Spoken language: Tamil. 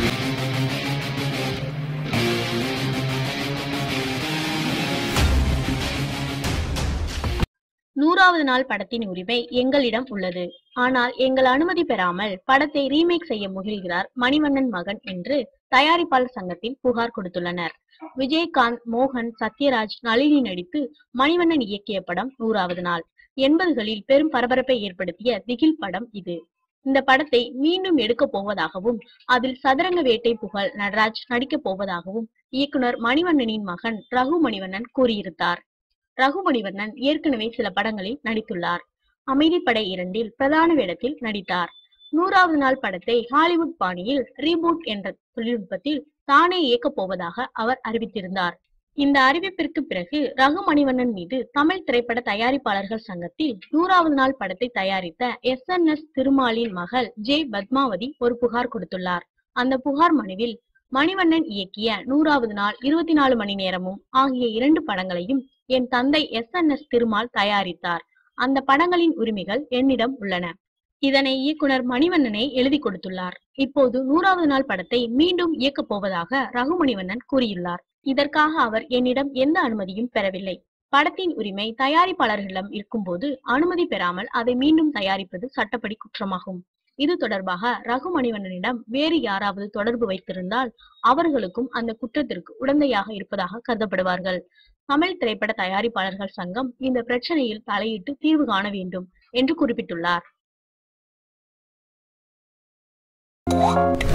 நூறாவது நாள் படத்தின் உரிமை எங்களிடம் உள்ளது ஆனால் எங்கள் அனுமதி பெறாமல் படத்தை ரீமேக் செய்ய முயல்கிறார் மணிவண்ணன் மகன் என்று தயாரிப்பாளர் சங்கத்தில் புகார் கொடுத்துள்ளனர் விஜயகாந்த் மோகன் சத்யராஜ் நளினி நடித்து மணிவண்ணன் இயக்கிய படம் நூறாவது நாள் எண்பதுகளில் பெரும் பரபரப்பை ஏற்படுத்திய திகில் படம் இது இந்த படத்தை மீண்டும் எடுக்கப் போவதாகவும் அதில் சதுரங்க வேட்டை புகழ் நடராஜ் நடிக்கப் போவதாகவும் இயக்குனர் மணிவண்ணனின் மகன் ரகு மணிவண்ணன் கூறியிருந்தார் ரகு மணிவண்ணன் ஏற்கனவே சில படங்களில் நடித்துள்ளார் அமைதிப்படை இரண்டில் பிரதான வேடத்தில் நடித்தார் நூறாவது நாள் படத்தை ஹாலிவுட் பாணியில் ரீபூட் என்ற தொழில்நுட்பத்தில் தானே இயக்கப் போவதாக அவர் அறிவித்திருந்தார் இந்த அறிவிப்பிற்கு பிறகு ரகு மணிவண்ணன் மீது தமிழ் திரைப்பட தயாரிப்பாளர்கள் சங்கத்தில் நூறாவது நாள் படத்தை தயாரித்த எஸ் என் எஸ் திருமாலின் மகள் ஜே பத்மாவதி ஒரு புகார் கொடுத்துள்ளார் அந்த புகார் மனுவில் மணிவண்ணன் இயக்கிய நூறாவது நாள் இருபத்தி நாலு மணி நேரமும் ஆகிய இரண்டு படங்களையும் என் தந்தை எஸ் என் எஸ் திருமால் தயாரித்தார் அந்த படங்களின் உரிமைகள் என்னிடம் உள்ளன இதனை இயக்குனர் மணிவண்ணனே எழுதி கொடுத்துள்ளார் இப்போது நூறாவது நாள் படத்தை மீண்டும் இயக்கப் போவதாக ரகு மணிவண்ணன் கூறியுள்ளார் இதற்காக அவர் என்னிடம் எந்த அனுமதியும் பெறவில்லை படத்தின் உரிமை தயாரிப்பாளர்களிடம் இருக்கும்போது அனுமதி பெறாமல் அதை மீண்டும் தயாரிப்பது சட்டப்படி குற்றமாகும் இது தொடர்பாக ரகு மணிவண்ணனிடம் வேறு யாராவது தொடர்பு வைத்திருந்தால் அவர்களுக்கும் அந்த குற்றத்திற்கு உடந்தையாக இருப்பதாக கருதப்படுவார்கள் தமிழ் திரைப்பட தயாரிப்பாளர்கள் சங்கம் இந்த பிரச்சனையில் தலையிட்டு தீர்வு காண வேண்டும் என்று குறிப்பிட்டுள்ளார்